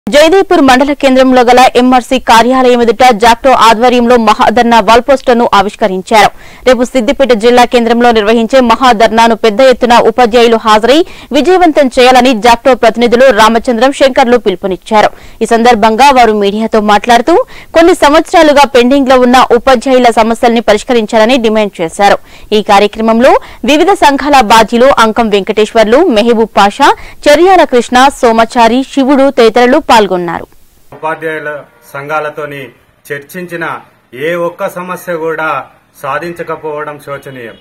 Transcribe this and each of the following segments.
జయదేపూర్ మండల కేంద్రంలో గల ఎంఆర్సీ కార్యాలయం ఎదుట జాక్టో ఆధ్వర్యంలో మహాధర్నా వాల్ పోస్టర్ను ఆవిష్కరించారు రేపు సిద్దిపేట జిల్లా కేంద్రంలో నిర్వహించే మహాధర్నాను పెద్ద ఎత్తున ఉపాధ్యాయులు హాజరై విజయవంతం చేయాలని జాక్టో ప్రతినిధులు రామచంద్రం శంకర్లు పిలుపునిచ్చారు ఈ సందర్భంగా వారు మీడియాతో మాట్లాడుతూ కొన్ని సంవత్సరాలుగా పెండింగ్ లో ఉన్న ఉపాధ్యాయుల సమస్యల్ని పరిష్కరించాలని డిమాండ్ చేశారు ఈ కార్యక్రమంలో వివిధ సంఘాల బాధ్యులు అంకం వెంకటేశ్వర్లు మెహబూబ్ పాషా చర్యాల కృష్ణ సోమచారి శివుడు తదితరులు పాల్గొన్నారు ఉపాధ్యాయుల సంఘాలతోని చర్చించిన ఏ ఒక్క సమస్య కూడా సాధించకపోవడం శోచనీయం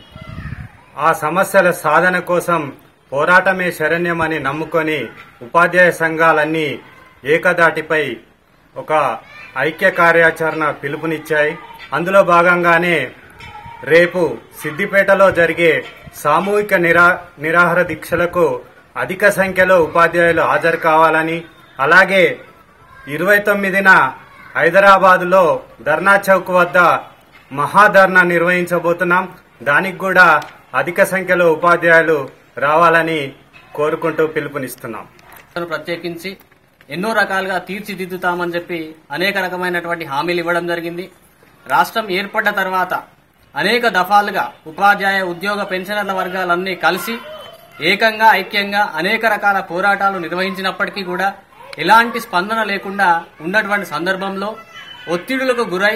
ఆ సమస్యల సాధన కోసం పోరాటమే శరణ్యమని నమ్ముకొని ఉపాధ్యాయ సంఘాలన్నీ ఏకదాటిపై ఒక ఐక్య కార్యాచరణ పిలుపునిచ్చాయి అందులో భాగంగానే రేపు సిద్దిపేటలో జరిగే సామూహిక నిరా నిరాహార దీక్షలకు అధిక సంఖ్యలో ఉపాధ్యాయులు హాజరు కావాలని అలాగే ఇరవై తొమ్మిదిన హైదరాబాద్లో ధర్నా చౌక్ వద్ద మహాధర్నా నిర్వహించబోతున్నాం దానికి కూడా అధిక సంఖ్యలో ఉపాధ్యాయులు రావాలని కోరుకుంటూ పిలుపునిస్తున్నాం ను ప్రత్యేకించి ఎన్నో రకాలుగా తీర్చిదిద్దుతామని చెప్పి అనేక రకమైనటువంటి హామీలు ఇవ్వడం జరిగింది రాష్ట్రం ఏర్పడ్డ తర్వాత అనేక దఫాలుగా ఉపాధ్యాయ ఉద్యోగ పెన్షనర్ల వర్గాలన్నీ కలిసి ఏకంగా ఐక్యంగా అనేక రకాల పోరాటాలు నిర్వహించినప్పటికీ కూడా ఎలాంటి స్పందన లేకుండా ఉన్నటువంటి సందర్భంలో ఒత్తిడులకు గురై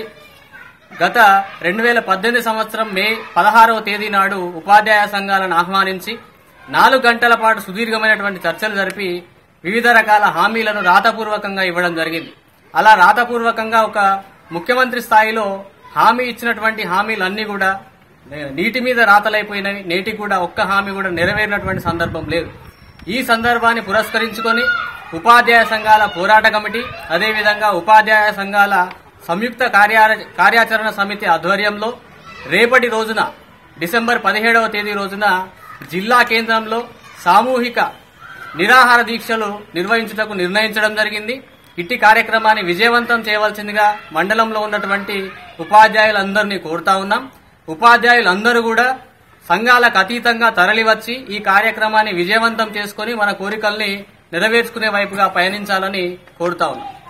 గత రెండు వేల పద్దెనిమిది సంవత్సరం మే పదహారవ తేదీ నాడు ఉపాధ్యాయ సంఘాలను ఆహ్వానించి నాలుగు గంటల పాటు సుదీర్ఘమైనటువంటి చర్చలు జరిపి వివిధ రకాల హామీలను రాతపూర్వకంగా ఇవ్వడం జరిగింది అలా రాతపూర్వకంగా ఒక ముఖ్యమంత్రి స్థాయిలో హామీ ఇచ్చినటువంటి హామీలన్నీ కూడా నే- నీటి మీద రాతలైపోయినవి నేటికి కూడా ఒక్క హామీ కూడా నెరవేరినటువంటి సందర్భం లేదు ఈ సందర్భాన్ని పురస్కరించుకొని ఉపాధ్యాయ సంఘాల పోరాట కమిటీ అదేవిధంగా ఉపాధ్యాయ సంఘాల సంయుక్త కార్యార- కార్యాచరణ సమితి ఆధ్వర్యంలో రేపటి రోజున డిసెంబర్ పదిహేడవ తేదీ రోజున జిల్లా కేంద్రంలో సామూహిక నిరాహార దీక్షలు నిర్వహించుటకు నిర్ణయించడం జరిగింది ఇట్టి కార్యక్రమాన్ని విజయవంతం చేయవలసిందిగా మండలంలో ఉన్నటువంటి ఉపాధ్యాయులందరినీ కోరుతా ఉన్నాం ఉపాధ్యాయులందరూ కూడా సంఘాలకు అతీతంగా తరలివచ్చి ఈ కార్యక్రమాన్ని విజయవంతం చేసుకొని మన కోరికల్ని నెరవేర్చుకునే వైపుగా పయనించాలని కోరుతా ఉన్నాం